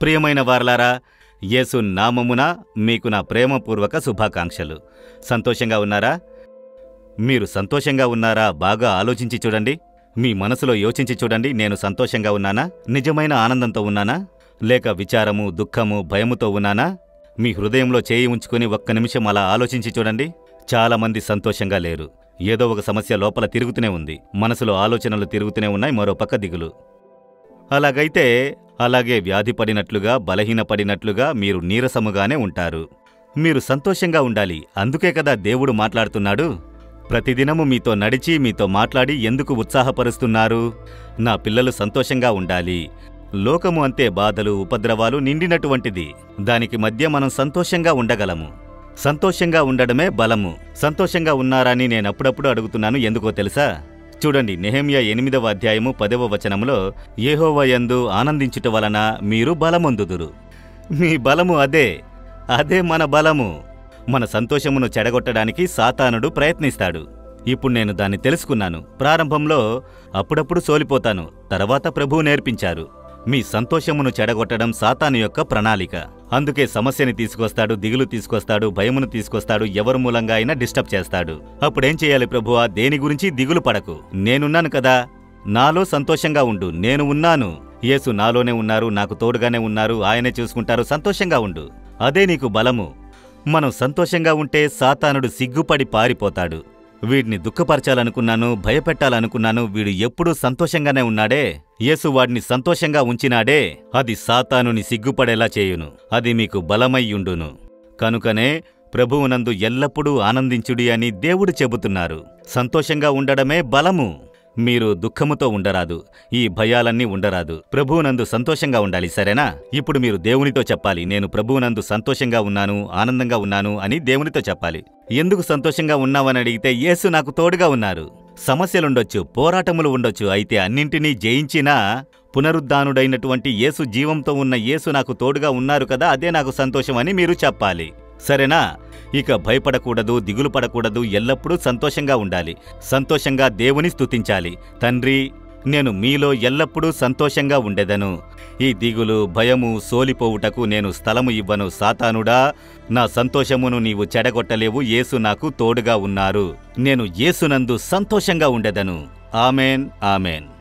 ప్రియమైన వారలారా యేసు నామమున మీకు నా ప్రేమపూర్వక శుభాకాంక్షలు సంతోషంగా ఉన్నారా మీరు సంతోషంగా ఉన్నారా బాగా ఆలోచించి చూడండి మీ మనసులో యోచించి చూడండి నేను సంతోషంగా ఉన్నానా నిజమైన ఆనందంతో ఉన్నానా లేక విచారము దుఃఖము భయముతో ఉన్నానా మీ హృదయంలో చేయి ఉంచుకుని ఒక్క నిమిషం అలా ఆలోచించి చూడండి చాలామంది సంతోషంగా లేరు ఏదో ఒక సమస్య లోపల తిరుగుతూనే ఉంది మనసులో ఆలోచనలు తిరుగుతూనే ఉన్నాయి మరో పక్క దిగులు అలాగైతే అలాగే వ్యాధి పడినట్లుగా బలహీనపడినట్లుగా మీరు నీరసముగానే ఉంటారు మీరు సంతోషంగా ఉండాలి అందుకే కదా దేవుడు మాట్లాడుతున్నాడు ప్రతిదినము మీతో నడిచి మీతో మాట్లాడి ఎందుకు ఉత్సాహపరుస్తున్నారు నా పిల్లలు సంతోషంగా ఉండాలి లోకము అంతే బాధలు ఉపద్రవాలు నిండినటువంటిది దానికి మధ్య మనం సంతోషంగా ఉండగలము సంతోషంగా ఉండడమే బలము సంతోషంగా ఉన్నారని నేనప్పుడప్పుడు అడుగుతున్నాను ఎందుకో తెలుసా చూడండి నెహమ్య ఎనిమిదవ అధ్యాయము పదవ వచనములో యందు ఆనందించుట వలన మీరు బలమొందుదురు మీ బలము అదే అదే మన బలము మన సంతోషమును చెడగొట్టడానికి సాతానుడు ప్రయత్నిస్తాడు ఇప్పుడు నేను దాన్ని తెలుసుకున్నాను ప్రారంభంలో అప్పుడప్పుడు సోలిపోతాను తర్వాత ప్రభువు నేర్పించారు మీ సంతోషమును చెడగొట్టడం సాతాను యొక్క ప్రణాళిక అందుకే సమస్యని తీసుకొస్తాడు దిగులు తీసుకొస్తాడు భయమును తీసుకొస్తాడు ఎవరి మూలంగా అయినా డిస్టర్బ్ చేస్తాడు అప్పుడేం చేయాలి ప్రభువా దేని గురించి దిగులు పడకు నేనున్నాను కదా నాలో సంతోషంగా ఉండు నేను ఉన్నాను యేసు నాలోనే ఉన్నారు నాకు తోడుగానే ఉన్నారు ఆయనే చూసుకుంటారు సంతోషంగా ఉండు అదే నీకు బలము మనం సంతోషంగా ఉంటే సాతానుడు సిగ్గుపడి పారిపోతాడు వీడిని దుఃఖపరచాలనుకున్నాను భయపెట్టాలనుకున్నాను వీడు ఎప్పుడూ సంతోషంగానే ఉన్నాడే యేసు వాడిని సంతోషంగా ఉంచినాడే అది సాతానుని సిగ్గుపడేలా చేయును అది మీకు బలమయ్యుండును కనుకనే ప్రభువునందు ఎల్లప్పుడూ ఆనందించుడి అని దేవుడు చెబుతున్నారు సంతోషంగా ఉండడమే బలము మీరు దుఃఖముతో ఉండరాదు ఈ భయాలన్నీ ఉండరాదు ప్రభువునందు సంతోషంగా ఉండాలి సరేనా ఇప్పుడు మీరు దేవునితో చెప్పాలి నేను ప్రభువునందు సంతోషంగా ఉన్నాను ఆనందంగా ఉన్నాను అని దేవునితో చెప్పాలి ఎందుకు సంతోషంగా ఉన్నావని అడిగితే యేసు నాకు తోడుగా ఉన్నారు సమస్యలుండొచ్చు పోరాటములు ఉండొచ్చు అయితే అన్నింటినీ జయించినా పునరుద్ధానుడైనటువంటి యేసు జీవంతో ఉన్న యేసు నాకు తోడుగా ఉన్నారు కదా అదే నాకు సంతోషం అని మీరు చెప్పాలి సరేనా ఇక భయపడకూడదు దిగులు పడకూడదు ఎల్లప్పుడూ సంతోషంగా ఉండాలి సంతోషంగా దేవుని స్తుతించాలి తండ్రి నేను మీలో ఎల్లప్పుడూ సంతోషంగా ఉండెదను ఈ దిగులు భయము సోలిపోవుటకు నేను స్థలము ఇవ్వను సాతానుడా నా సంతోషమును నీవు చెడగొట్టలేవు యేసు నాకు తోడుగా ఉన్నారు నేను యేసునందు సంతోషంగా ఉండెదను ఆమెన్ ఆమెన్